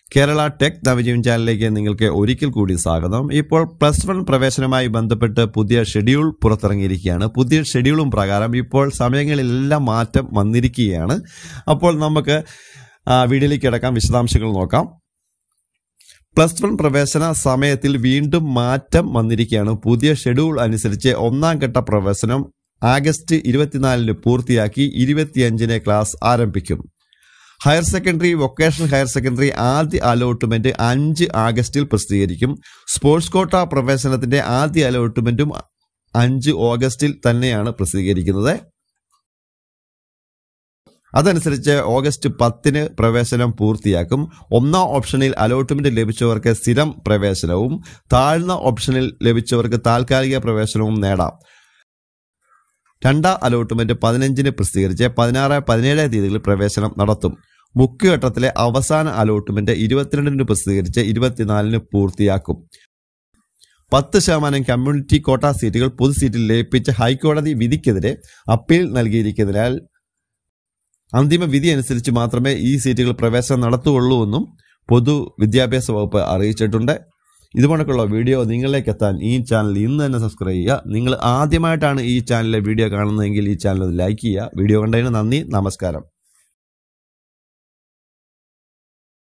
Kerala tech Navajeevan ചാനലിലേക്ക് നിങ്ങൾക്ക് ഒരിക്കൽ കൂടി സ്വാഗതം ഇപ്പോൾ പ്ലസ് വൺ പ്രവേശനവുമായി ബന്ധപ്പെട്ട് പുതിയ ഷെഡ്യൂൾ പുറത്തിറങ്ങിയിരിക്കുകയാണ് പുതിയ ഷെഡ്യൂളും പ്രകാരം ഇപ്പോൾ സമയങ്ങളിലെല്ലാം മാറ്റം വന്നിരിക്കുകയാണ് അപ്പോൾ നമുക്ക് ആ, വീഡിയോയിലേക്ക് കിടക്കാം വിശദാംശങ്ങൾ നോക്കാം പ്ലസ് വൺ പ്രവേശന സമയത്തിൽ വീണ്ടും മാറ്റം വന്നിരിക്കുകയാണ് പുതിയ ഷെഡ്യൂൾ അനുസരിച്ച് ഒന്നാം ഘട്ട പ്രവേശനം ആഗസ്റ്റ് ഇരുപത്തിനാലിന് പൂർത്തിയാക്കി ഇരുപത്തിയഞ്ചിന് ക്ലാസ് ആരംഭിക്കും higher secondary vocational higher secondary ആദ്യ അലോട്ട്മെന്റ് അഞ്ച് ആഗസ്റ്റിൽ പ്രസിദ്ധീകരിക്കും സ്പോർട്സ് കോട്ട പ്രവേശനത്തിന്റെ ആദ്യ അലോട്ട്മെന്റും അഞ്ച് ഓഗസ്റ്റിൽ തന്നെയാണ് പ്രസിദ്ധീകരിക്കുന്നത് അതനുസരിച്ച് ഓഗസ്റ്റ് പത്തിന് പ്രവേശനം പൂർത്തിയാക്കും ഒന്നാം ഓപ്ഷനിൽ അലോട്ട്മെന്റ് ലഭിച്ചവർക്ക് സ്ഥിരം പ്രവേശനവും താഴ്ന്ന ഓപ്ഷനിൽ ലഭിച്ചവർക്ക് താൽക്കാലിക പ്രവേശനവും നേടാം രണ്ടാം അലോട്ട്മെന്റ് പതിനഞ്ചിന് പ്രസിദ്ധീകരിച്ച് പതിനാറ് പതിനേഴ് തീയതികളിൽ പ്രവേശനം നടത്തും മുഖ്യഘട്ടത്തിലെ അവസാന അലോട്ട്മെന്റ് ഇരുപത്തിരണ്ടിന് പ്രസിദ്ധീകരിച്ച് ഇരുപത്തിനാലിന് പൂർത്തിയാക്കും പത്ത് ശതമാനം കമ്മ്യൂണിറ്റി കോട്ട സീറ്റുകൾ പൊതു സീറ്റിൽ ലയിപ്പിച്ച ഹൈക്കോടതി വിധിക്കെതിരെ അപ്പീൽ നൽകിയിരിക്കുന്നതിനാൽ അന്തിമ വിധി അനുസരിച്ച് മാത്രമേ ഈ സീറ്റുകൾ പ്രവേശനം നടത്തുകയുള്ളൂ എന്നും പൊതു വിദ്യാഭ്യാസ വകുപ്പ് അറിയിച്ചിട്ടുണ്ട് ഇതുപോലൊക്കെയുള്ള വീഡിയോ നിങ്ങളിലേക്ക് എത്താൻ ഈ ചാനൽ ഇന്ന് തന്നെ സബ്സ്ക്രൈബ് ചെയ്യുക നിങ്ങൾ ആദ്യമായിട്ടാണ് ഈ ചാനലിലെ വീഡിയോ കാണുന്നതെങ്കിൽ ഈ ചാനൽ ഒന്ന് ലൈക്ക് ചെയ്യുക വീഡിയോ കണ്ടതിന് നന്ദി നമസ്കാരം